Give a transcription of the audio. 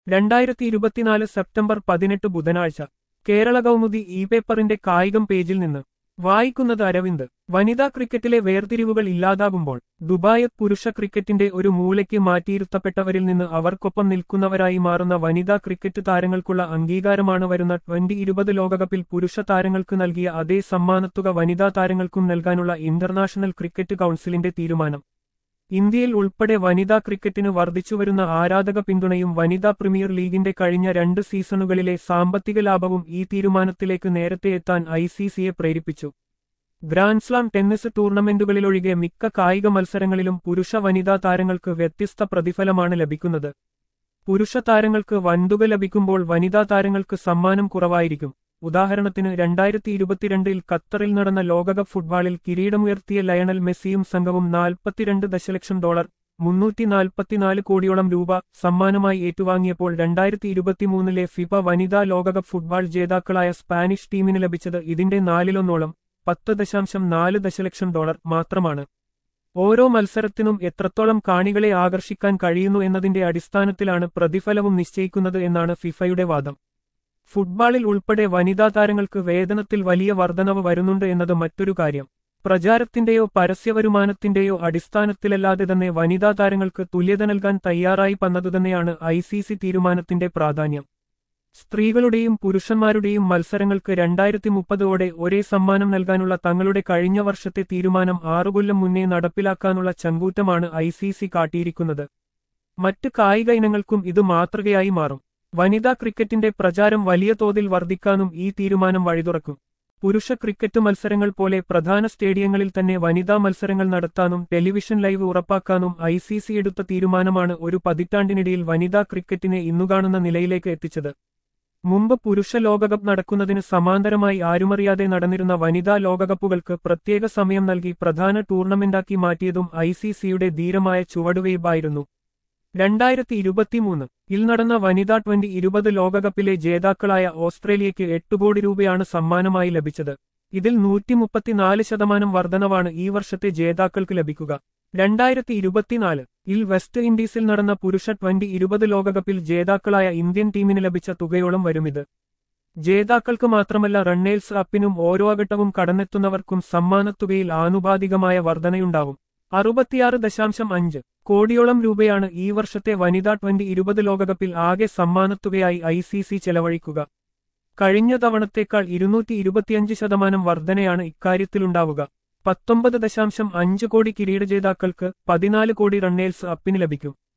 രണ്ടായിരത്തി ഇരുപത്തിനാല് സെപ്റ്റംബർ പതിനെട്ട് ബുധനാഴ്ച കേരള കൗമുദി ഇ പേപ്പറിന്റെ കായികം പേജിൽ നിന്ന് വായിക്കുന്നത് അരവിന്ദ് വനിതാ ക്രിക്കറ്റിലെ വേർതിരിവുകൾ ഇല്ലാതാകുമ്പോൾ ദുബായ് പുരുഷ ക്രിക്കറ്റിന്റെ ഒരു മൂലയ്ക്ക് മാറ്റിയിരുത്തപ്പെട്ടവരിൽ നിന്ന് അവർക്കൊപ്പം നിൽക്കുന്നവരായി മാറുന്ന വനിതാ ക്രിക്കറ്റ് താരങ്ങൾക്കുള്ള അംഗീകാരമാണ് വരുന്ന ട്വന്റി ഇരുപത് ലോകകപ്പിൽ പുരുഷ താരങ്ങൾക്ക് നൽകിയ അതേ സമ്മാനത്തുക വനിതാ താരങ്ങൾക്കും നൽകാനുള്ള ഇന്റർനാഷണൽ ക്രിക്കറ്റ് കൗൺസിലിന്റെ തീരുമാനം ഇന്ത്യയിൽ ഉൾപ്പെടെ വനിതാ ക്രിക്കറ്റിന് വർദ്ധിച്ചുവരുന്ന ആരാധക പിന്തുണയും വനിതാ പ്രീമിയർ ലീഗിന്റെ കഴിഞ്ഞ രണ്ട് സീസണുകളിലെ സാമ്പത്തിക ലാഭവും ഈ തീരുമാനത്തിലേക്ക് നേരത്തെ എത്താൻ ഐ സി സിയെ പ്രേരിപ്പിച്ചു ഗ്രാൻഡ്സ്ലാം ടെന്നീസ് ടൂർണമെന്റുകളിലൊഴികെ മിക്ക കായിക മത്സരങ്ങളിലും പുരുഷ വനിതാ താരങ്ങൾക്ക് വ്യത്യസ്ത പ്രതിഫലമാണ് ലഭിക്കുന്നത് പുരുഷ താരങ്ങൾക്ക് വൻതുക ലഭിക്കുമ്പോൾ വനിതാ താരങ്ങൾക്ക് സമ്മാനം കുറവായിരിക്കും ഉദാഹരണത്തിന് രണ്ടായിരത്തി ഇരുപത്തിരണ്ടിൽ ഖത്തറിൽ നടന്ന ലോകകപ്പ് ഫുട്ബോളിൽ കിരീടമുയർത്തിയ ലയണൽ മെസ്സിയും സംഘവും നാൽപ്പത്തിരണ്ട് ദശലക്ഷം ഡോളർ മുന്നൂറ്റി നാൽപ്പത്തിനാല് കോടിയോളം രൂപ സമ്മാനമായി ഏറ്റുവാങ്ങിയപ്പോൾ രണ്ടായിരത്തി ഇരുപത്തിമൂന്നിലെ ഫിഫ വനിതാ ലോകകപ്പ് ഫുട്ബോൾ ജേതാക്കളായ സ്പാനിഷ് ടീമിന് ലഭിച്ചത് ഇതിന്റെ നാലിലൊന്നോളം പത്ത് ദശാംശം നാല് ദശലക്ഷം ഡോളർ മാത്രമാണ് ഓരോ മത്സരത്തിനും എത്രത്തോളം കാണികളെ ആകർഷിക്കാൻ കഴിയുന്നു എന്നതിന്റെ അടിസ്ഥാനത്തിലാണ് പ്രതിഫലവും നിശ്ചയിക്കുന്നത് എന്നാണ് ഫിഫയുടെ വാദം ഫുട്ബോളിൽ ഉൾപ്പെടെ വനിതാ താരങ്ങൾക്ക് വേതനത്തിൽ വലിയ വർധനവ് വരുന്നുണ്ട് എന്നത് മറ്റൊരു കാര്യം പ്രചാരത്തിന്റെയോ പരസ്യവരുമാനത്തിന്റെയോ അടിസ്ഥാനത്തിലല്ലാതെ തന്നെ വനിതാ താരങ്ങൾക്ക് തുല്യത നൽകാൻ തയ്യാറായി വന്നതുതന്നെയാണ് ഐ സി സി തീരുമാനത്തിന്റെ പ്രാധാന്യം സ്ത്രീകളുടെയും പുരുഷന്മാരുടെയും മത്സരങ്ങൾക്ക് രണ്ടായിരത്തി മുപ്പതോടെ ഒരേ സമ്മാനം നൽകാനുള്ള തങ്ങളുടെ കഴിഞ്ഞ വർഷത്തെ തീരുമാനം ആറുകൊല്ലം മുന്നേ നടപ്പിലാക്കാനുള്ള ചങ്കൂറ്റമാണ് ഐ സി സി കാട്ടിയിരിക്കുന്നത് മറ്റ് കായിക ഇനങ്ങൾക്കും ഇത് മാതൃകയായി മാറും വനിതാ ക്രിക്കറ്റിന്റെ പ്രചാരം വലിയ തോതിൽ വർദ്ധിക്കാനും ഈ തീരുമാനം വഴിതുറക്കും പുരുഷ ക്രിക്കറ്റ് മത്സരങ്ങൾ പോലെ പ്രധാന സ്റ്റേഡിയങ്ങളിൽ തന്നെ വനിതാ മത്സരങ്ങൾ നടത്താനും ടെലിവിഷൻ ലൈവ് ഉറപ്പാക്കാനും ഐ സി സി എടുത്ത തീരുമാനമാണ് ഒരു പതിറ്റാണ്ടിനിടയിൽ വനിതാ ക്രിക്കറ്റിനെ ഇന്നുകാണുന്ന നിലയിലേക്ക് എത്തിച്ചത് മുമ്പ് പുരുഷ ലോകകപ്പ് നടക്കുന്നതിന് സമാന്തരമായി ആരുമറിയാതെ നടന്നിരുന്ന വനിതാ ലോകകപ്പുകൾക്ക് പ്രത്യേക സമയം നൽകി പ്രധാന ടൂർണമെന്റാക്കി മാറ്റിയതും ഐ സി സിയുടെ ധീരമായ ചുവടുവയ്പായിരുന്നു രണ്ടായിരത്തി ഇരുപത്തിമൂന്ന് ഇൽ നടന്ന വനിതാ ട്വന്റി ഇരുപത് ലോകകപ്പിലെ ജേതാക്കളായ ഓസ്ട്രേലിയയ്ക്ക് എട്ട് കോടി രൂപയാണ് സമ്മാനമായി ലഭിച്ചത് ഇതിൽ നൂറ്റിമുപ്പത്തിനാല് ശതമാനം വർധനവാണ് ഈ വർഷത്തെ ജേതാക്കൾക്ക് ലഭിക്കുക രണ്ടായിരത്തി ഇരുപത്തിനാല് ഇൽ വെസ്റ്റ് ഇൻഡീസിൽ നടന്ന പുരുഷ ട്വന്റി ഇരുപത് ലോകകപ്പിൽ ജേതാക്കളായ ഇന്ത്യൻ ടീമിന് ലഭിച്ച തുകയോളം വരുമിത് ജേതാക്കൾക്ക് മാത്രമല്ല റണ്ണേഴ്സ് അപ്പിനും ഓരോ ഘട്ടവും കടന്നെത്തുന്നവർക്കും സമ്മാനത്തുകയിൽ ആനുപാതികമായ വർധനയുണ്ടാവും അറുപത്തിയാറ് ദശാംശം അഞ്ച് കോടിയോളം രൂപയാണ് ഈ വർഷത്തെ വനിതാ ട്വന്റി ഇരുപത് ലോകകപ്പിൽ ആകെ സമ്മാനത്തുകയായി ഐ സി സി ചെലവഴിക്കുക കഴിഞ്ഞ തവണത്തേക്കാൾ ഇരുന്നൂറ്റി ഇരുപത്തിയഞ്ച് ശതമാനം വർധനയാണ് ഇക്കാര്യത്തിലുണ്ടാവുക പത്തൊമ്പത് ദശാംശം അഞ്ച് കോടി കിരീട ജേതാക്കൾക്ക് പതിനാല് കോടി റണ്ണേഴ്സ് അപ്പിന് ലഭിക്കും